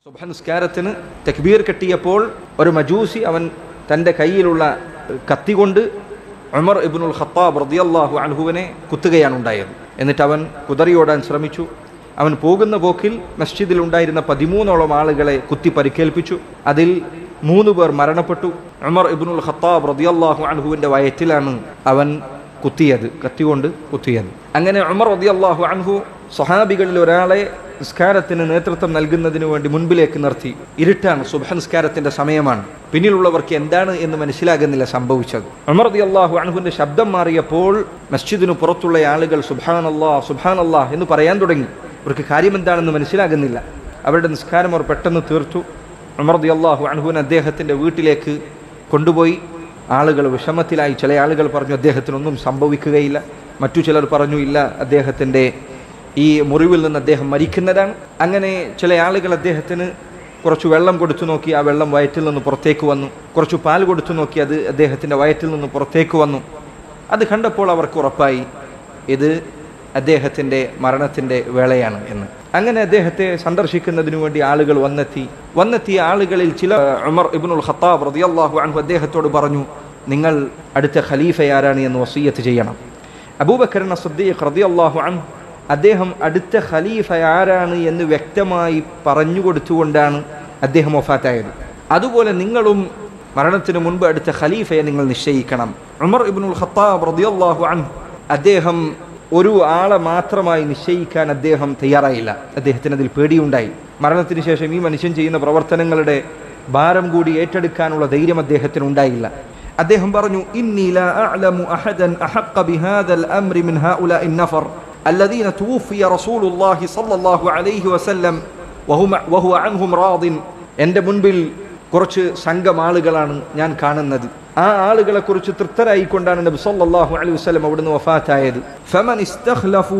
സുബഹ നിസ്കാരത്തിന് തക്ബീർ കെട്ടിയപ്പോൾ ഒരു മജൂസി അവൻ തൻ്റെ കയ്യിലുള്ള കത്തി കൊണ്ട് ഉമർ ഇബ്നുൽ ഖത്താബ് റദിയല്ലാഹു അൻഹുവിനെ കുത്തുകയാണ് ഉണ്ടായത് എന്നിട്ട് അവൻ കുതറിയോടാൻ ശ്രമിച്ചു അവൻ പോകുന്ന പോക്കിൽ മസ്ജിദിൽ ഉണ്ടായിരുന്ന പതിമൂന്നോളം ആളുകളെ കുത്തി പരിക്കേൽപ്പിച്ചു അതിൽ മൂന്ന് പേർ മരണപ്പെട്ടു ഉമർ ഇബ്നുൽ ഖത്താബ് റദിയല്ലാഹു അൻഹുവിൻ്റെ വയറ്റിലാണ് അവൻ കുത്തിയത് കത്തികൊണ്ട് കുത്തിയത് അങ്ങനെ ഉമർ റദിയല്ലാഹു അൻഹു സ്വഹാബികളിൽ ഒരാളെ നിസ്കാരത്തിന് നേതൃത്വം നൽകുന്നതിന് വേണ്ടി മുൻപിലേക്ക് നിർത്തി ഇരുട്ടാണ് സുബഹ നിസ്കാരത്തിന്റെ സമയമാണ് പിന്നിലുള്ളവർക്ക് എന്താണ് എന്ന് മനസ്സിലാകുന്നില്ല സംഭവിച്ചത് ഉമർ റളിയല്ലാഹു അൻഹുവിന്റെ ശബ്ദം മാറിയപ്പോൾ മസ്ജിദിന് പുറത്തുള്ള ആളുകൾ സുബ്ഹാനല്ലാ സുബ്ഹാനല്ലാ എന്ന് പറയാൻ തുടങ്ങി അവർക്ക് കാര്യം എന്താണെന്ന് മനസ്സിലാകുന്നില്ല അവരുടെ നിസ്കാരം അവർ പെട്ടെന്ന് തീർത്തു ഉമർ റളിയല്ലാഹു അൻഹുവിനെ അദ്ദേഹത്തിന്റെ വീട്ടിലേക്ക് കൊണ്ടുപോയി ആളുകൾ വിഷമത്തിലായി ചില ആളുകൾ പറഞ്ഞു അദ്ദേഹത്തിനൊന്നും സംഭവിക്കുകയില്ല മറ്റു ചിലർ പറഞ്ഞു ഇല്ല അദ്ദേഹത്തിൻ്റെ ഈ മുറിവിൽ നിന്ന് അദ്ദേഹം മരിക്കുന്നതാണ് അങ്ങനെ ചില ആളുകൾ അദ്ദേഹത്തിന് കുറച്ച് വെള്ളം കൊടുത്തു നോക്കി ആ വെള്ളം വയറ്റിൽ നിന്ന് പുറത്തേക്ക് വന്നു കുറച്ച് പാൽ കൊടുത്തു നോക്കി അത് അദ്ദേഹത്തിൻ്റെ വയറ്റിൽ നിന്ന് പുറത്തേക്ക് വന്നു അത് കണ്ടപ്പോൾ അവർക്ക് ഉറപ്പായി ഇത് അദ്ദേഹത്തിൻ്റെ മരണത്തിൻ്റെ വേളയാണ് എന്ന് അങ്ങനെ അദ്ദേഹത്തെ സന്ദർശിക്കുന്നതിനു വേണ്ടി ആളുകൾ വന്നെത്തി വന്നെത്തിയ ആളുകളിൽ ചില ഉമർ ഇബ്നുൽ ഖത്താബ് റളിയല്ലാഹു അൻഹു അദ്ദേഹത്തോട് പറഞ്ഞു നിങ്ങൾ അടുത്ത ഖലീഫ ആരാണ് എന്ന് വസീയത്ത് ചെയ്യണം അബൂബക്കറിന സദ്ദീഖ് റളിയല്ലാഹു അൻഹു അദ്ദേഹം അടുത്ത ഖലീഫ ആരാണ് എന്ന് വ്യക്തമായി പറഞ്ഞു കൊടുത്തുകൊണ്ടാണ് അദ്ദേഹം ഒഫാത്തായത് അതുപോലെ നിങ്ങളും മരണത്തിന് മുൻപ് അടുത്ത ഖലീഫയെ നിങ്ങൾ നിശ്ചയിക്കണം ഉമർ ഇബ്നുൽ ഖത്താബ് റളിയല്ലാഹു അൻഹു അദ്ദേഹം ഒരു ആളെ മാത്രമായി നിശ്ചയിക്കാൻ അദ്ദേഹം തയ്യാറായില്ല അദ്ദേഹത്തിന് അതിൽ പേടിയുണ്ടായി മരണത്തിന് ശേഷം ഈ മനുഷ്യൻ ചെയ്യുന്ന പ്രവർത്തനങ്ങളുടെ ഭാരം കൂടി ഏറ്റെടുക്കാനുള്ള ധൈര്യം അദ്ദേഹത്തിന് ഉണ്ടായില്ല അദ്ദേഹം പറഞ്ഞു ഇന്നി ലാ അഅലമു അഹദൻ അഹഖ ബിഹാദൽ അംരി മിൻ ഹൗലാഇ നഫർ الذين توفي رسول الله صلى الله عليه وسلم وهو وهو عنهم راض എൻ്റെ മുൻപിൽ കുറച്ച് സംഘം ആളുകളാണ് ഞാൻ കാണുന്നത് ആ ആളുകളെ കുറിച്ച് തൃപ്തരായിക്കൊണ്ടാണ് നബി സല്ലല്ലാഹു അലൈഹി വസല്ലം അവിടുന്ന് വഫാത്തായത് ഫമൻ ഇസ്തഖ്ലഫു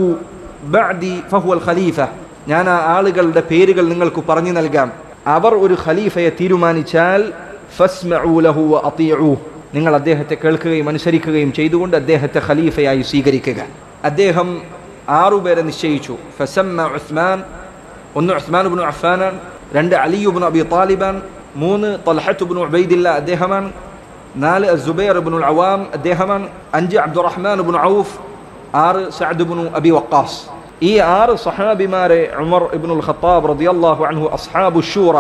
ബഅദി ഫഹുവൽ ഖലീഫ ഞാൻ ആ ആളുകളുടെ പേരുകൾ നിങ്ങൾക്ക് പറഞ്ഞു നൽകാം അവർ ഒരു ഖലീഫയെ തീരുമാനിച്ചാൽ ഫസ്മഉ ലഹു വഅതിഉ നിങ്ങൾ അദ്ദേഹത്തെ കേൾക്കുകയും അനുസരിക്കുകയും ചെയ്തുകൊണ്ട് അദ്ദേഹത്തെ ഖലീഫയായി സ്വീകരിക്കുക അദ്ദേഹം ആറുപേരെ നിശ്ചയിച്ചു ഫസമ്മ ഉസ്മാൻ ഒന്ന് ഉസ്മാൻ ഇബ്നു അഫ്ഫാനാണ് രണ്ട് അലി ഇബ്നു അബി താലിബാൻ മൂന്ന് തൽഹത്ത് ഇബ്നു ഉബൈദില്ല അദ്ദേഹമാണ് നാല് സുബൈർ ഇബ്നുൽ അവാം അദ്ദേഹമാണ് അഞ്ച് അബ്ദുറഹ്മാൻ ഇബ്നു ഔഫ് ആറ് സഅദ് ഇബ്നു അബി വക്കാസ് ഈ ആറ് സഹാബിമാരെ ഉമർ ഇബ്നുൽ ഖത്താബ് റളിയല്ലാഹു അൻഹു അസ്ഹാബു ഷൂറ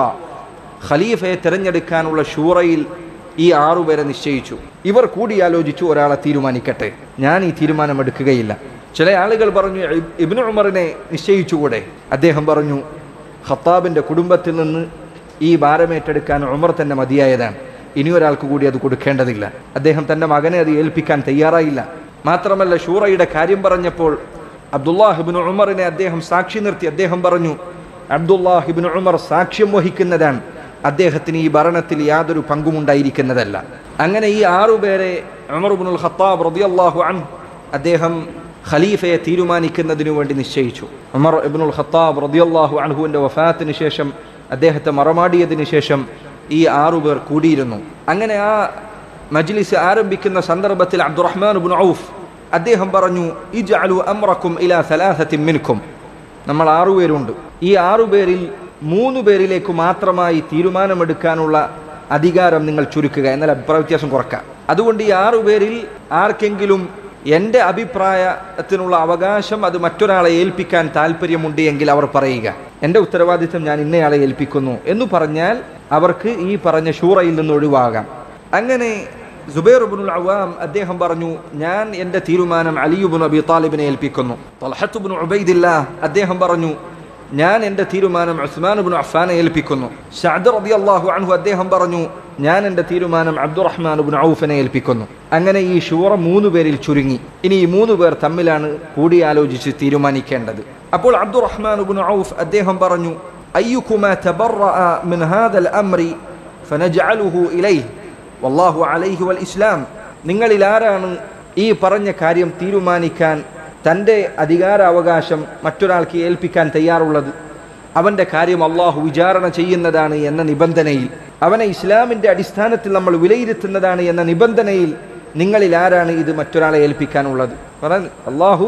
ഖലീഫയെ തിരഞ്ഞെടുക്കാനുള്ള ഷൂറയിൽ ഈ ആറുപേരെ നിശ്ചയിച്ചു ഇവർ കൂടിയാലോചിച്ചു ഒരാളെ തീരുമാനിക്കട്ടെ ഞാൻ ഈ തീരുമാനം എടുക്കുകയില്ല ചില ആളുകൾ പറഞ്ഞു ഇബ്നു ഉമറിനെ നിശ്ചയിച്ചുകൂടെ അദ്ദേഹം പറഞ്ഞു ഖത്താബിൻ്റെ കുടുംബത്തിൽ നിന്ന് ഈ ഭാരമേറ്റെടുക്കാൻ ഉമർ തന്നെ മതിയായതാണ് ഇനി ഒരാൾക്ക് കൂടി അത് കൊടുക്കേണ്ടതില്ല അദ്ദേഹം തൻ്റെ മകനെ അത് ഏൽപ്പിക്കാൻ തയ്യാറായില്ല മാത്രമല്ല ഷൂറയുടെ കാര്യം പറഞ്ഞപ്പോൾ അബ്ദുല്ലാഹിബിൻ ഉമറിനെ അദ്ദേഹം സാക്ഷി നിർത്തി അദ്ദേഹം പറഞ്ഞു അബ്ദുല്ലാഹിബിൻ ഉമർ സാക്ഷ്യം വഹിക്കുന്നതാണ് അദ്ദേഹത്തിന് ഈ ഭരണത്തിൽ യാതൊരു പങ്കുമുണ്ടായിരിക്കുന്നതല്ല അങ്ങനെ ഈ ആറുപേരെ ഉമർബുൽ ഖത്താബ് റളിയല്ലാഹു അൻഹു അദ്ദേഹം ഖലീഫയെ തീരുമാനിക്കുന്നതിനു വേണ്ടി നിശ്ചയിച്ചു ഉമർ ഇബ്നുൽ ഖത്താബ് റളിയല്ലാഹു അൻഹുവിൻ്റെ വഫാത്തിന് ശേഷം അദ്ദേഹത്തെ മറമാടിയതിനു ശേഷം ഈ ആറുപേർ കൂടിയിരുന്നു അങ്ങനെ ആ മജ്ലിസ് ആരംഭിക്കുന്ന സന്ദർഭത്തിൽ അബ്ദുറഹ്മാൻ ഇബ്നു ഔഫ് അദ്ദേഹം പറഞ്ഞു ഇജ്അലു അംറക്കും ഇലാ സലാസത്തിൻ മിൻകും നമ്മൾ ആറുപേരുണ്ട് ഈ ആറുപേരിൽ മൂന്ന് പേരിലേക്ക് മാത്രമായി തീരുമാനമെടുക്കാനുള്ള അധികാരം നിങ്ങൾ ചുരുക്കുക എന്നാൽ അഭിപ്രായ വ്യത്യാസം കുറക്കാം അതുകൊണ്ട് ഈ ആറുപേരിൽ ആർക്കെങ്കിലും എൻ്റെ അഭിപ്രായത്തിനുള്ള അവകാശം അത് മറ്റൊരാളെ ഏൽപ്പിക്കാൻ താല്പര്യമുണ്ട് എങ്കിൽ അവർ പറയുക എൻ്റെ ഉത്തരവാദിത്തം ഞാൻ ഇന്നയാളെ ഏൽപ്പിക്കുന്നു എന്ന് പറഞ്ഞാൽ അവർക്ക് ഈ പറഞ്ഞ ഷൂറയിൽ നിന്ന് ഒഴിവാകാം അങ്ങനെ സുബൈർ ബുനുൽ അവാം അദ്ദേഹം പറഞ്ഞു ഞാൻ എൻ്റെ തീരുമാനം അലിയുബുൻ അബി താലിബിനെ ഏൽപ്പിക്കുന്നു തൽഹത്തുബുൻ ഉബൈദില്ല അദ്ദേഹം പറഞ്ഞു ഞാൻ എൻ്റെ തീരുമാനം ഉസ്മാൻ ബുൻ അഫ്ഫാനെ ഏൽപ്പിക്കുന്നു ഷഅദ് റളിയല്ലാഹു അൻഹു അദ്ദേഹം പറഞ്ഞു ഞാൻ എൻ്റെ തീരുമാനം അബ്ദുറഹ്മാൻ ബുൻ ഔഫിനെ ഏൽപ്പിക്കുന്നു അങ്ങനെ ഈ ഷൂറ മൂന്ന് പേരിൽ ചുരുങ്ങി ഇനി ഈ മൂന്ന് പേർ തമ്മിലാണ് കൂടിയാലോചിച്ച് തീരുമാനിക്കേണ്ടത് അപ്പോൾ അബ്ദുറഹ്മാൻ ബുൻ ഔഫ് അദ്ദേഹം പറഞ്ഞു അയ്യുക്കുമ തബറഅ മിൻ ഹാദൽ അംരി ഫനജഅലുഹു ഇലൈഹി വല്ലാഹു അലൈഹി വൽ ഇസ്ലാം നിങ്ങളിൽ ആരാണ് ഈ പറഞ്ഞ കാര്യം തീരുമാനിക്കാൻ തൻ്റെ അധികാരാവകാശം മറ്റൊരാൾക്ക് ഏൽപ്പിക്കാൻ തയ്യാറുള്ളത് അവൻ്റെ കാര്യം അള്ളാഹു വിചാരണ ചെയ്യുന്നതാണ് എന്ന നിബന്ധനയിൽ അവനെ ഇസ്ലാമിൻ്റെ അടിസ്ഥാനത്തിൽ നമ്മൾ വിലയിരുത്തുന്നതാണ് എന്ന നിബന്ധനയിൽ നിങ്ങളിൽ ആരാണ് ഇത് മറ്റൊരാളെ ഏൽപ്പിക്കാനുള്ളത് പറഞ്ഞാൽ അള്ളാഹു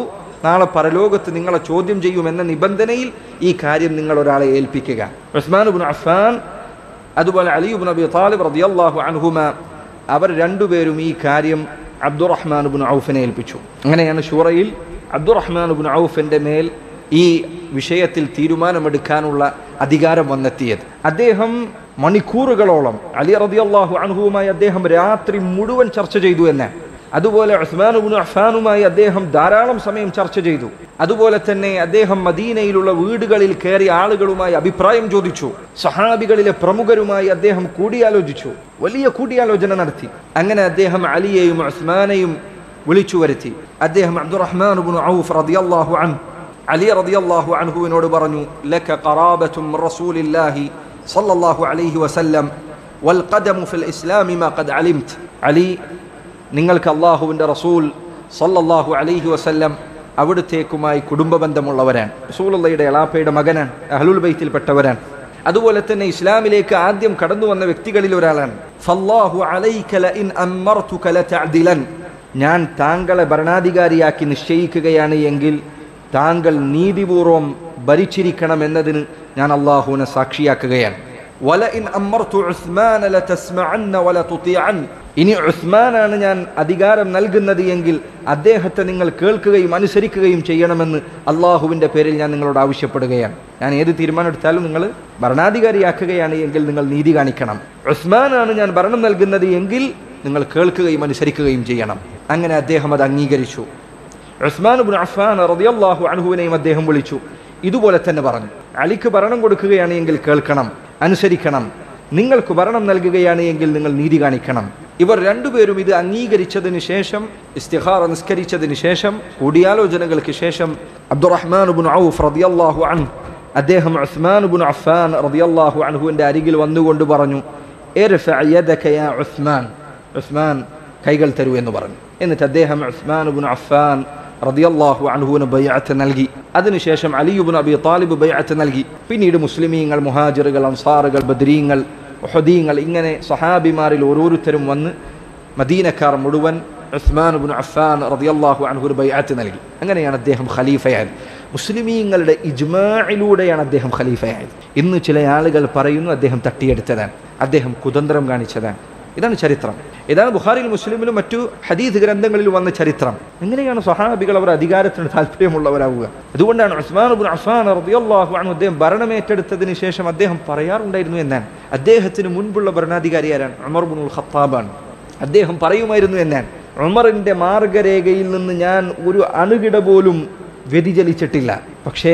നാളെ പരലോകത്ത് നിങ്ങളെ ചോദ്യം ചെയ്യുമെന്ന നിബന്ധനയിൽ ഈ കാര്യം നിങ്ങൾ ഒരാളെ ഏൽപ്പിക്കുക ഉസ്മാൻ ബുൻ അഫ്ഫാൻ അതുപോലെ അലിയുബ് നബി താലിബ് റദിയല്ലാഹു അൻഹുമ അവർ രണ്ടുപേരും ഈ കാര്യം അബ്ദുറഹ്മാൻ ബുൻ ഔഫിനെ ഏൽപ്പിച്ചു അങ്ങനെയാണ് ഷൂറയിൽ അബ്ദുറഹ്മാൻ ബുൻ ഔഫിന്റെ മേൽ ഈ വിഷയത്തിൽ തീരുമാനമെടുക്കാനുള്ള അധികാരം വന്നെത്തിയത് അദ്ദേഹം മണിക്കൂറുകളോളം അലി റദിയല്ലാഹു അൻഹുവുമായി അദ്ദേഹം രാത്രി മുഴുവൻ ചർച്ച ചെയ്തു എന്ന് അതുപോലെ ഉസ്മാനുബിൻ അഫാനുമായി അദ്ദേഹം ധാരാളം സമയം ചർച്ച ചെയ്തു അതുപോലെ തന്നെ അദ്ദേഹം മദീനയിലുള്ള വീടുകളിൽ കയറി ആളുകളുമായി അഭിപ്രായം ചോദിച്ചു സഹാബികളിലെ പ്രമുഖരുമായി അദ്ദേഹം കൂടിയാലോചിച്ചു വലിയ കൂടിയാലോചന നടത്തി അങ്ങനെ അദ്ദേഹം അലിയെയും ഉസ്മാനെയും വിളിച്ചു വരുത്തി അദ്ദേഹം അബ്ദുറഹ്മാൻ ഔഫ് റദിയല്ലാഹു അൻ അലി റദിയല്ലാഹു അൻഹുവിനോട് പറഞ്ഞു ലക ഖറാബത്തും റസൂലില്ലാഹി സല്ലല്ലാഹു അലൈഹി വസല്ലം വൽ ഖദമു ഫിൽ ഇസ്ലാമി മാ ഖദ് അലിംത് അലി നിങ്ങൾക്ക് അള്ളാഹുവിൻ്റെ റസൂൽ സല്ലല്ലാഹു അലൈഹി വസല്ലം അവിടുത്തേക്കുമായി കുടുംബ ബന്ധമുള്ളവരാണ് റസൂലുള്ളയുടെ എളാപ്പയുടെ മകനാണ് അഹ്ലുൽ ബൈത്തിൽപ്പെട്ടവരാണ് അതുപോലെ തന്നെ ഇസ്ലാമിലേക്ക് ആദ്യം കടന്നു വന്ന വ്യക്തികളിൽ ഒരാളാണ് ഫല്ലാഹു അലൈക ലഇൻ അമ്മർതുക ലതഅദിലൻ ഞാൻ താങ്കളെ ഭരണാധികാരിയാക്കി നിശ്ചയിക്കുകയാണ് എങ്കിൽ താങ്കൾ നീതിപൂർവം ഭരിച്ചിരിക്കണം എന്നതിന് ഞാൻ അള്ളാഹുവിനെ സാക്ഷിയാക്കുകയാണ് വലഇൻ അമ്മർതു ഉസ്മാന ലതസ്മഅന്ന വലതുതിഅൻ ഇനി ഉസ്മാനാണ് ഞാൻ അധികാരം നൽകുന്നത് എങ്കിൽ അദ്ദേഹത്തെ നിങ്ങൾ കേൾക്കുകയും അനുസരിക്കുകയും ചെയ്യണമെന്ന് അള്ളാഹുവിൻ്റെ പേരിൽ ഞാൻ നിങ്ങളോട് ആവശ്യപ്പെടുകയാണ് ഞാൻ ഏത് തീരുമാനം എടുത്താലും നിങ്ങൾ ഭരണാധികാരിയാക്കുകയാണ് എങ്കിൽ നിങ്ങൾ നീതി കാണിക്കണം ഉസ്മാനാണ് ഞാൻ ഭരണം നൽകുന്നത് എങ്കിൽ നിങ്ങൾ കേൾക്കുകയും അനുസരിക്കുകയും ചെയ്യണം അങ്ങനെ അദ്ദേഹം അത് അംഗീകരിച്ചു ഉസ്മാൻ ബുൻ അഫാൻ റളിയല്ലാഹു അൻഹുവിനെയും അദ്ദേഹം വിളിച്ചു ഇതുപോലെ തന്നെ പറഞ്ഞു അലിക്ക് ഭരണം കൊടുക്കുകയാണ് എങ്കിൽ കേൾക്കണം അനുസരിക്കണം നിങ്ങൾക്ക് ഭരണം നൽകുകയാണ് എങ്കിൽ നിങ്ങൾ നീതി കാണിക്കണം ഇവർ രണ്ടുപേരും ഇത് അംഗീകരിച്ചതിന് ശേഷം ഇസ്തിഹാറ നിസ്കരിച്ചതിന് ശേഷം കൂടിയാലോചനകൾക്ക് ശേഷം അബ്ദുറഹ്മാൻ ബുൻ ഔഫ് റളിയല്ലാഹു അൻഹു അദ്ദേഹം ഉസ്മാൻ ബുൻ അഫാൻ റളിയല്ലാഹു അൻഹുവിന്റെ അരികിൽ വന്നുകൊണ്ട് പറഞ്ഞു "ഇർഫഅ യദക യാ ഉസ്മാൻ ഉസ്മാൻ കൈകൾ തരൂ എന്ന് പറഞ്ഞു എന്നിട്ട് അദ്ദേഹം ഉസ്മാൻ ബുൻ അഫാൻ റളിയല്ലാഹു അൻഹുവിന് ബൈഅത്ത് നൽകി അതിനുശേഷം അലിയുബിൻ അബി താലിബ് ബൈഅത്ത് നൽകി പിന്നീട് മുസ്ലിമീങ്ങൾ മുഹാജിറുകൾ അൻസാറുകൾ ബദ്രീങ്ങൾ ഉഹദീങ്ങൾ ഇങ്ങനെ സഹാബിമാരിൽ ഓരോരുത്തരും വന്ന് മദീനക്കാർ മുഴുവൻ ഉസ്മാൻ ബുൻ അഫാൻ റളിയല്ലാഹു അൻഹുവിന് ബൈഅത്ത് നൽകി അങ്ങനെയാണ് അദ്ദേഹം ഖലീഫയായത് മുസ്ലിമീങ്ങളുടെ ഇജ്മായിലൂടെയാണ് അദ്ദേഹം ഖലീഫയായത് ഇന്ന് ചില ആളുകൾ പറയുന്നു അദ്ദേഹം തട്ടിയെടുത്തതാണ് അദ്ദേഹം കുതന്ത്രം കാണിച്ചതാണ് ഇതാണ് ചരിത്രം ഇതാണ് ബുഖാരിൽ മുസ്ലിമിലും മറ്റു ഹദീദ് ഗ്രന്ഥങ്ങളിൽ വന്ന ചരിത്രം എങ്ങനെയാണ് സ്വഹാബികൾ അവർ അധികാരത്തിന് താല്പര്യമുള്ളവരാവുക അതുകൊണ്ടാണ് ഉസ്മാൻ ബുൻ അഫാൻ റളിയല്ലാഹു അൻഹു അദ്ദേഹം ഭരണമേറ്റെടുത്തതിന് ശേഷം അദ്ദേഹം പറയാറുണ്ടായിരുന്നു എന്നാണ് അദ്ദേഹത്തിന് മുൻപുള്ള ഭരണാധികാരി ആരാണ് ഉമർ ബുനുൽ ഖത്താബാണ് അദ്ദേഹം പറയുമായിരുന്നു എന്നാണ് ഉമറിന്റെ മാർഗരേഖയിൽ നിന്ന് ഞാൻ ഒരു അണുകിട പോലും വ്യതിചലിച്ചിട്ടില്ല പക്ഷേ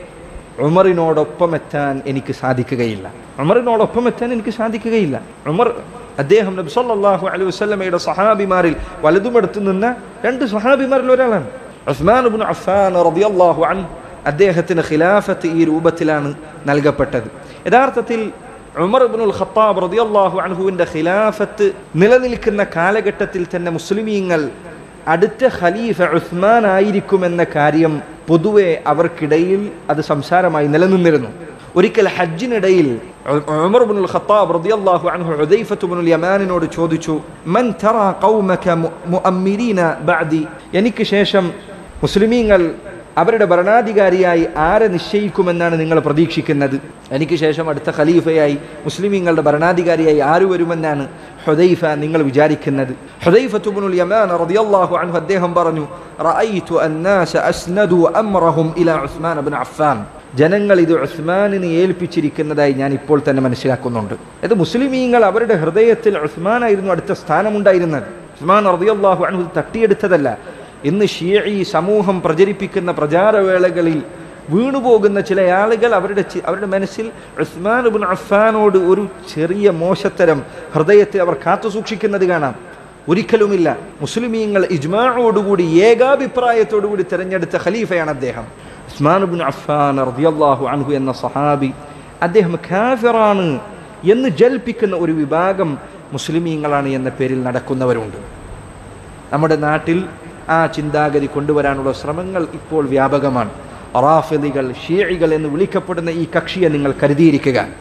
ഉമറിനോടൊപ്പം എത്താൻ എനിക്ക് സാധിക്കുകയില്ല ഉമറിനോടൊപ്പം എത്താൻ എനിക്ക് സാധിക്കുകയില്ല ഉമർ അദ്ദേഹം നബി സല്ലല്ലാഹു അലൈഹി വസല്ലമയുടെ സഹാബിമാരിൽ വലതുമെടുത്ത് നിന്ന രണ്ട് സഹാബിമാരിൽ ഒരാളാണ് ഉസ്മാൻ ഇബ്നു അഫ്ഫാൻ റളിയല്ലാഹു അൻഹു അദ്ദേഹത്തിന് ഖിലാഫത്ത് ഈ രൂപത്തിലാണ് നൽകപ്പെട്ടത് യഥാർത്ഥത്തിൽ ഉമർ ഇബ്നുൽ ഖത്താബ് റളിയല്ലാഹു അൻഹുവിന്റെ ഖിലാഫത്ത് നിലനിൽക്കുന്ന കാലഘട്ടത്തിൽ തന്നെ മുസ്ലിമീങ്ങൾ അടുത്ത ഖലീഫ ഉസ്മാൻ ആയിരിക്കുമെന്ന കാര്യം പൊതുവെ അവർക്കിടയിൽ അത് സംസാരമായി നിലനിന്നിരുന്നു ഒരിക്കൽ ഹജ്ജിനിടയിൽ ഉമർ ഇബ്നുൽ ഖത്താബ് റളിയല്ലാഹു അൻഹു ഉദൈഫത്ത് ഇബ്നുൽ യമാനിനോട് ചോദിച്ചു മൻ തറ ഖൗമക മുഅമ്മിരീന ബഅദി എനിക്ക് ശേഷം മുസ്ലിമീങ്ങൾ അവരുടെ ഭരണാധികാരിയായി ആരെ നിശ്ചയിക്കുമെന്നാണ് നിങ്ങൾ പ്രതീക്ഷിക്കുന്നത് എനിക്ക് ശേഷം അടുത്ത ഖലീഫയായി മുസ്ലിമീങ്ങളുടെ ഭരണാധികാരിയായി ആര് വരുമെന്നാണ് ഹുദൈഫ നിങ്ങൾ വിചാരിക്കുന്നത് ഹുദൈഫത്ത് ഇബ്നുൽ യമാൻ റളിയല്ലാഹു അൻഹു അദ്ദേഹം പറഞ്ഞു റഅയ്തു അന്നാസ അസ്നദു അംറഹും ഇലാ ഉസ്മാൻ ഇബ്നു അഫ്ഫാൻ ജനങ്ങൾ ഇത് ഉസ്മാനിന് ഏൽപ്പിച്ചിരിക്കുന്നതായി ഞാൻ ഇപ്പോൾ തന്നെ മനസ്സിലാക്കുന്നുണ്ട് ഇത് മുസ്ലിമീങ്ങൾ അവരുടെ ഹൃദയത്തിൽ ഉസ്മാനായിരുന്നു അടുത്ത സ്ഥാനമുണ്ടായിരുന്നത് ഉസ്മാൻ റളിയല്ലാഹു അൻഹു തട്ടിയെടുത്തതല്ല ഇന്ന് ഷിയഈ സമൂഹം പ്രചരിപ്പിക്കുന്ന പ്രചാരവേളകളിൽ വീണുപോകുന്ന ചില ആളുകൾ അവരുടെ ചി- അവരുടെ മനസ്സിൽ ഉസ്മാൻ ഇബ്നു അഫ്ഫാനോട് ഒരു ചെറിയ മോശത്തരം ഹൃദയത്തെ അവർ കാത്തു സൂക്ഷിക്കുന്നത് കാണാം ഒരിക്കലുമില്ല മുസ്ലിമീങ്ങൾ ഇജ്മാഴോടുകൂടി ഏകാഭിപ്രായത്തോടുകൂടി തിരഞ്ഞെടുത്ത ഖലീഫയാണ് അദ്ദേഹം ഉസ്മാൻ ഇബ്നു അഫ്ഫാൻ റളിയല്ലാഹു അൻഹു എന്ന സഹാബി അദ്ദേഹം കാഫിറാണ് എന്ന് ജൽപ്പിക്കുന്ന ഒരു വിഭാഗം മുസ്ലിമീങ്ങളാണ് എന്ന പേരിൽ നടക്കുന്നവരുണ്ട് നമ്മുടെ നാട്ടിൽ ആ ചിന്താഗതി കൊണ്ടുവരാനുള്ള ശ്രമങ്ങൾ ഇപ്പോൾ വ്യാപകമാണ് റാഫിദികൾ ഷീഴികൾ എന്ന് വിളിക്കപ്പെടുന്ന ഈ കക്ഷിയെ നിങ്ങൾ കരുതിയിരിക്കുക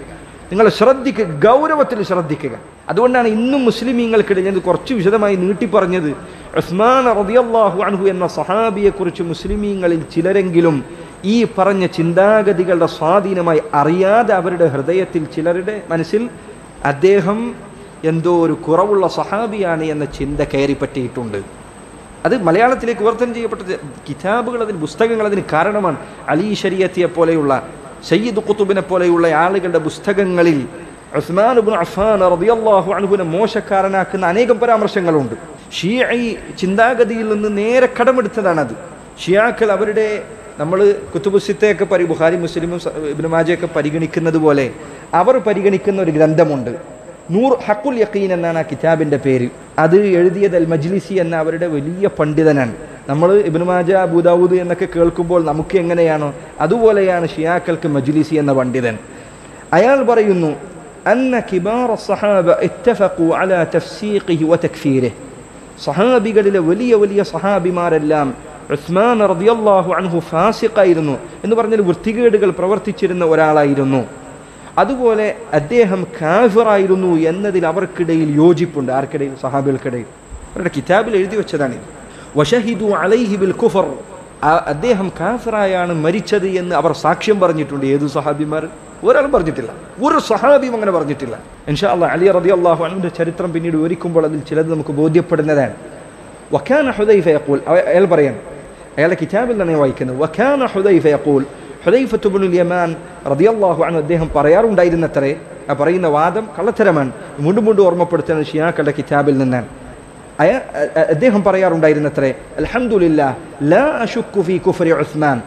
നിങ്ങൾ ശ്രദ്ധിക്കുക ഗൗരവത്തിൽ ശ്രദ്ധിക്കുക അതുകൊണ്ടാണ് ഇന്നും മുസ്ലിമീങ്ങൾക്കിടയിൽ ഞാൻ ഇത് കുറച്ച് വിശദമായി നീട്ടി പറഞ്ഞത് ഉസ്മാൻ റളിയല്ലാഹു അൻഹു എന്ന സഹാബിയെക്കുറിച്ച് മുസ്ലിമീങ്ങളിൽ ചിലരെങ്കിലും ഈ പറഞ്ഞ ചിന്താഗതികളുടെ സ്വാധീനമായി അറിയാതെ അവരുടെ ഹൃദയത്തിൽ ചിലരുടെ മനസ്സിൽ അദ്ദേഹം എന്തോ ഒരു കുറവുള്ള സഹാബിയാണ് എന്ന ചിന്ത കയറി പറ്റിയിട്ടുണ്ട് അത് മലയാളത്തിലേക്ക് വിവർത്തനം ചെയ്യപ്പെട്ട കിതാബുകൾ അതിന് പുസ്തകങ്ങൾ അതിന് കാരണമാണ് അലി ശരിയത്തിയെ പോലെയുള്ള സയ്യിദ് കുത്തുബിനെ പോലെയുള്ള ആളുകളുടെ പുസ്തകങ്ങളിൽ ഉസ്മാൻ ഇബ്നു അഫ്ഫാൻ റളിയല്ലാഹു അൻഹുവിനെ മോശക്കാരനാക്കുന്ന അനേകം പരാമർശങ്ങളുണ്ട് ഷിയഈ ചിന്താഗതിയിൽ നിന്ന് നേരെ കടമെടുത്തതാണത് ഷിയാക്കൾ അവരുടെ നമ്മൾ കുത്തുബുസിത്തെയൊക്കെ പരി ബുഹാരി മുസ്ലിമും സ- ഇബ്നു മാജയൊക്കെ പരിഗണിക്കുന്നത് പോലെ അവർ പരിഗണിക്കുന്ന ഒരു ഗ്രന്ഥമുണ്ട് നൂർ ഹക്കുൽ യക്കീൻ എന്നാണ് ആ കിതാബിന്റെ പേര് അത് എഴുതിയത് അൽ മജ്ലിസി എന്ന അവരുടെ വലിയ പണ്ഡിതനാണ് നമ്മൾ ഇബ്നുമാജ അബൂദാവൂദ് എന്നൊക്കെ കേൾക്കുമ്പോൾ നമുക്ക് എങ്ങനെയാണോ അതുപോലെയാണ് ഷിയാക്കൾക്ക് മജ്ലിസി എന്ന പണ്ഡിതൻ അയാൾ പറയുന്നു അന്ന കിബാർ സഹാബ ഇത്തഫഖു അലാ തഫ്സീഖിഹി വതക്ഫീരിഹി സഹാബികളിലെ വലിയ വലിയ സഹാബിമാരെല്ലാം ഉസ്മാൻ റളിയല്ലാഹു അൻഹു ഫാസിഖായിരുന്നു എന്ന് പറഞ്ഞാൽ വൃത്തികേടുകൾ പ്രവർത്തിച്ചിരുന്ന ഒരാളായിരുന്നു അതുപോലെ അദ്ദേഹം കാഫിറായിരുന്നു എന്നതിൽ അവർക്കിടയിൽ യോജിപ്പുണ്ട് ആർക്കിടയിൽ സഹാബികൾക്കിടയിൽ അവരുടെ കിതാബിൽ എഴുതി വെച്ചതാണ് വഷഹിദു അലൈഹി ബിൽ കുഫർ ആ- അദ്ദേഹം കാഫിറായാണ് മരിച്ചത് എന്ന് അവർ സാക്ഷ്യം പറഞ്ഞിട്ടുണ്ട് ഏത് സഹാബിമാർ ഒരാളും പറഞ്ഞിട്ടില്ല ഒരു സഹാബിയും അങ്ങനെ പറഞ്ഞിട്ടില്ല ഇൻഷാ അല്ലാ അലി റതി അള്ളാഹു അനുവിൻ്റെ ചരിത്രം പിന്നീട് വിവരിക്കുമ്പോൾ അതിൽ ചിലത് നമുക്ക് ബോധ്യപ്പെടുന്നതാണ് വക്കാന ഹുദൈഫ യഖൂൽ അവ- അയാൾ പറയാൻ അയാളുടെ കിതാബിൽ തന്നെ ഞാൻ വായിക്കുന്നത് വക്കാന ഹുദൈഫ യഖൂൽ ഹുദൈഫത്ത് ഇബ്നുൽ യമാൻ റളിയല്ലാഹു അൻഹു അദ്ദേഹം പറയാറുണ്ടായിരുന്നത്രേ ആ പറയുന്ന വാദം കള്ളത്തരമാണ് വീണ്ടും വീണ്ടും ഓർമ്മപ്പെടുത്തുന്നത് ഷിയാക്കളുടെ കിതാബിൽ നിന്നാണ് അയ- അ- അ- അദ്ദേഹം പറയാറുണ്ടായിരുന്നത്രേ അൽഹംദുലില്ലാ ലാ അശുക്കു ഫീ കുഫ്രി ഉസ്മാൻ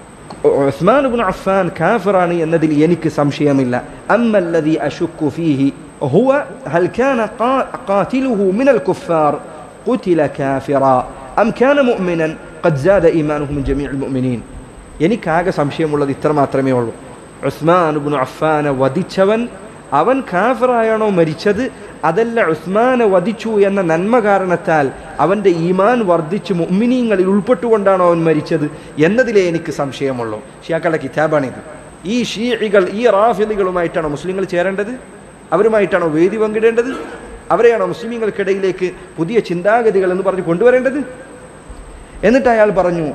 ഉസ്മാൻ ഇബ്നു അഫ്ഫാൻ കാഫിറാണ് എന്നതിൽ എനിക്ക് സംശയമില്ല അമ്മല്ലദി അശുക്കു ഫീഹി ഹുവ ഹൽ കാന ഖാ- ഖാതിലുഹു മിനൽ കുഫാർ ഖുതില കാഫിറ അം കാന മുഅ്മിനൻ ഖദ് സാദ ഈമാനുഹു മിൻ ജമീഇൽ മുഅ്മിനീൻ എനിക്കാകെ സംശയമുള്ളത് ഇത്ര മാത്രമേ ഉള്ളൂ ഉസ്മാൻ ഇബ്നു അഫ്ഫാനെ വധിച്ചവൻ അവൻ കാഫിറായാണോ മരിച്ചത് അതല്ല ഉസ്മാനെ വധിച്ചു എന്ന നന്മ കാരണത്താൽ അവൻ്റെ ഈമാൻ വർദ്ധിച്ച് മുഅ്മിനീങ്ങളിൽ ഉൾപ്പെട്ടുകൊണ്ടാണോ അവൻ മരിച്ചത് എന്നതിലേ എനിക്ക് സംശയമുള്ളൂ ഷിയാക്കളുടെ കിതാബാണിത് ഈ ഷീഇകൾ ഈ റാഫിദികളുമായിട്ടാണോ മുസ്ലിങ്ങൾ ചേരേണ്ടത് അവരുമായിട്ടാണോ വേദി പങ്കിടേണ്ടത് അവരെയാണോ മുസ്ലിമീങ്ങൾക്കിടയിലേക്ക് പുതിയ ചിന്താഗതികൾ എന്ന് പറഞ്ഞ് കൊണ്ടുവരേണ്ടത് എന്നിട്ട് അയാൾ പറഞ്ഞു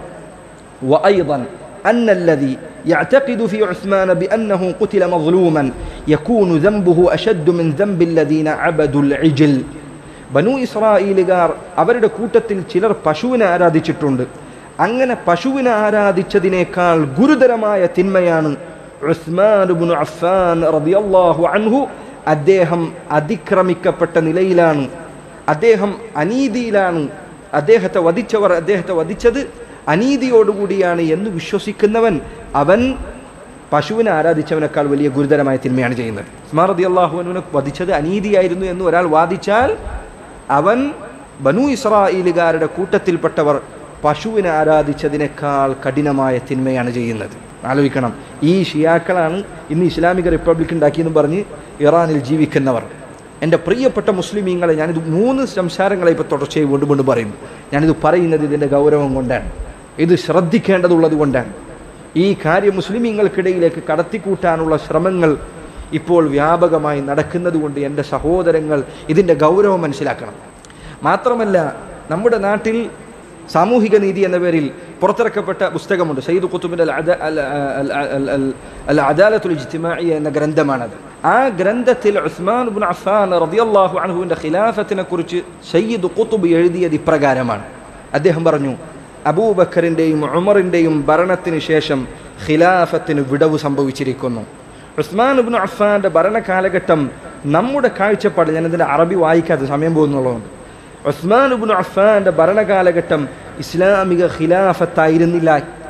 وأيضا أن الذي يعتقد في عثمان بأنه قتل مظلوما يكون ذنبه أشد من ذنب الذين عبدوا العجل ബനു ഇസ്രായേലുകാർ അവരുടെ കൂട്ടത്തിൽ ചിലർ പശുവിനെ ആരാധിച്ചിട്ടുണ്ട് അങ്ങനെ പശുവിനെ ആരാധിച്ചതിനേക്കാൾ ഗുരുതരമായ തിന്മയാണ് ഉസ്മാൻ ഇബ്നു അഫ്ഫാൻ റളിയല്ലാഹു അൻഹു അദ്ദേഹം അതിക്രമിക്കപ്പെട്ട നിലയിലാണ് അദ്ദേഹം അനീതിയിലാണ് അദ്ദേഹത്തെ വധിച്ചവർ അദ്ദേഹത്തെ വധിച്ചത് അനീതിയോടുകൂടിയാണ് എന്ന് വിശ്വസിക്കുന്നവൻ അവൻ പശുവിനെ ആരാധിച്ചവനേക്കാൾ വലിയ ഗുരുതരമായ തിന്മയാണ് ചെയ്യുന്നത് ഉസ്മാൻ റതി അള്ളാഹുവിനെ വധിച്ചത് അനീതിയായിരുന്നു എന്ന് ഒരാൾ വാദിച്ചാൽ അവൻ ബനു ഇസ്രായേലുകാരുടെ കൂട്ടത്തിൽപ്പെട്ടവർ പശുവിനെ ആരാധിച്ചതിനേക്കാൾ കഠിനമായ തിന്മയാണ് ചെയ്യുന്നത് ആലോചിക്കണം ഈ ഷിയാക്കളാണ് ഇന്ന് ഇസ്ലാമിക റിപ്പബ്ലിക് ഉണ്ടാക്കിയെന്ന് പറഞ്ഞ് ഇറാനിൽ ജീവിക്കുന്നവർ എൻ്റെ പ്രിയപ്പെട്ട മുസ്ലിമീങ്ങളെ ഞാനിത് മൂന്ന് സംസാരങ്ങളെ ഇപ്പോൾ തുടർച്ചയായി വീണ്ടും വീണ്ടും പറയുന്നു ഞാനിത് പറയുന്നത് ഇതിൻ്റെ ഗൗരവം കൊണ്ടാണ് ഇത് ശ്രദ്ധിക്കേണ്ടതുള്ളത് കൊണ്ടാണ് ഈ കാര്യം മുസ്ലിമീങ്ങൾക്കിടയിലേക്ക് കടത്തിക്കൂട്ടാനുള്ള ശ്രമങ്ങൾ ഇപ്പോൾ വ്യാപകമായി നടക്കുന്നത് കൊണ്ട് എൻ്റെ സഹോദരങ്ങൾ ഇതിൻ്റെ ഗൗരവം മനസ്സിലാക്കണം മാത്രമല്ല നമ്മുടെ നാട്ടിൽ സാമൂഹിക നീതി എന്ന പേരിൽ പുറത്തിറക്കപ്പെട്ട പുസ്തകമുണ്ട് സയ്യിദ് ഖുത്തുബിൻ്റെ അൽ അദ- അൽ- അൽ- അൽ- അൽ- അൽ അദാലത്തുൽ ഇജ്തിമാഇ എന്ന ഗ്രന്ഥമാണത് ആ ഗ്രന്ഥത്തിൽ ഉസ്മാൻ ഇബ്നു അഫ്ഫാൻ റളിയല്ലാഹു അൻഹുവിൻ്റെ ഖിലാഫത്തിനെ കുറിച്ച് സയ്യിദ് ഖുത്തുബ് എഴുതിയത് ഇപ്രകാരമാണ് അദ്ദേഹം പറഞ്ഞു അബൂബക്കറിൻ്റെയും ഉമറിൻ്റെയും ഭരണത്തിന് ശേഷം ഖിലാഫത്തിന് വിടവ് സംഭവിച്ചിരിക്കുന്നു ഉസ്മാൻ ഇബ്നു അഫ്ഫാന്റെ ഭരണകാലഘട്ടം നമ്മുടെ കാഴ്ചപ്പാട് ഞാൻ ഇതിൻ്റെ അറബി വായിക്കാത്ത സമയം പോകുന്നുള്ളതുകൊണ്ട് ഉസ്മാൻ ഇബ്നു അഫ്ഫാന്റെ ഭരണകാലഘട്ടം ഇസ്ലാമിക ഖിലാഫത്തായിരുന്നില്ല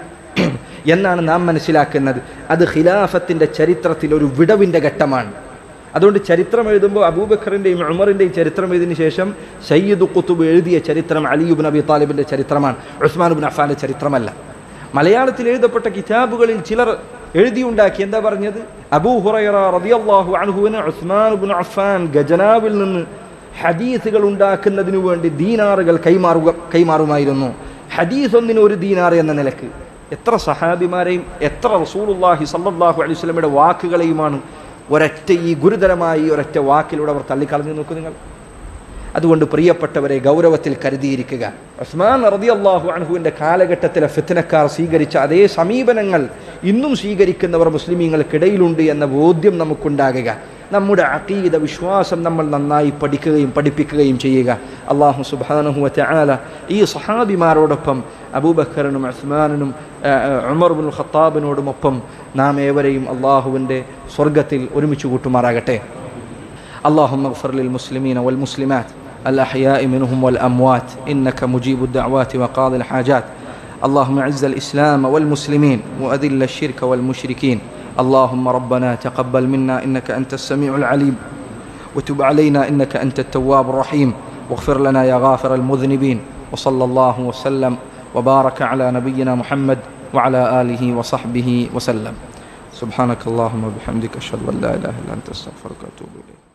എന്നാണ് നാം മനസ്സിലാക്കുന്നത് അത് ഖിലാഫത്തിൻ്റെ ചരിത്രത്തിൽ ഒരു വിടവിൻ്റെ ഘട്ടമാണ് അതുകൊണ്ട് ചരിത്രം എഴുതുമ്പോൾ അബൂബക്കറിൻ്റെയും ഉമറിൻ്റെയും ചരിത്രം എഴുതിയതിനു ശേഷം സയ്യിദ് ഖുത്തുബ് എഴുതിയ ചരിത്രം അലിയുബിൻ അബി താലിബിൻ്റെ ചരിത്രമാണ് ഉസ്മാൻ ബിൻ അഫാൻ്റെ ചരിത്രമല്ല മലയാളത്തിൽ എഴുതപ്പെട്ട കിതാബുകളിൽ ചിലർ എഴുതിയുണ്ടാക്കി എന്താ പറഞ്ഞത് അബൂ ഹുറൈറ റളിയല്ലാഹു അൻഹുവിന് ഉസ്മാൻ ബിൻ അഫാൻ ഗജനാവിൽ നിന്ന് ഹദീസുകൾ ഉണ്ടാക്കുന്നതിനു വേണ്ടി ദീനാറുകൾ കൈമാറുക കൈമാറുമായിരുന്നു ഹദീസ് ഒന്നിന് ഒരു ദീനാർ എന്ന നിലക്ക് എത്ര സഹാബിമാരെയും എത്ര റസൂലുള്ളാഹി സല്ലല്ലാഹു അലൈഹി വസല്ലമയുടെ വാക്കുകളെയുമാണ് ഒരൊറ്റ ഈ ഗുരുതരമായ ഈ ഒരൊറ്റ വാക്കിലൂടെ അവർ തള്ളിക്കളഞ്ഞു നോക്കൂ നിങ്ങൾ അതുകൊണ്ട് പ്രിയപ്പെട്ടവരെ ഗൗരവത്തിൽ കരുതിയിരിക്കുക ഉസ്മാൻ റതി അള്ളാഹു അൻഹുവിൻ്റെ കാലഘട്ടത്തിലെ ഫിത്തനക്കാർ സ്വീകരിച്ച അതേ സമീപനങ്ങൾ ഇന്നും സ്വീകരിക്കുന്നവർ മുസ്ലിമീങ്ങൾക്കിടയിലുണ്ട് എന്ന ബോധ്യം നമുക്കുണ്ടാകുക നമ്മുടെ അക്കീത വിശ്വാസം നമ്മൾ നന്നായി പഠിക്കുകയും പഠിപ്പിക്കുകയും ചെയ്യുക അള്ളാഹു സുബാനഹുവറ്റ ആല ഈ സഹാബിമാരോടൊപ്പം അബൂബക്കറിനും ഉസ്മാനും ഉമർബുൽ ഖത്താബിനോടുമൊപ്പം നാം ഏവരെയും അള്ളാഹുവിൻ്റെ സ്വർഗത്തിൽ ഒരുമിച്ച് കൂട്ടുമാറാകട്ടെ اللهم اغفر للمسلمين والمسلمات الأحياء منهم والأموات إنك مجيب الدعوات وقاضي الحاجات اللهم اعز الإسلام والمسلمين وأذل الشرك والمشركين اللهم ربنا تقبل منا إنك أنت السميع العليم وتب علينا إنك أنت التواب الرحيم واغفر لنا يا غافر المذنبين وصلى الله وسلم وبارك على نبينا محمد وعلى آله وصحبه وسلم سبحانك اللهم وبحمدك أشهد أن لا إله إلا أنت أستغفرك وأتوب إليك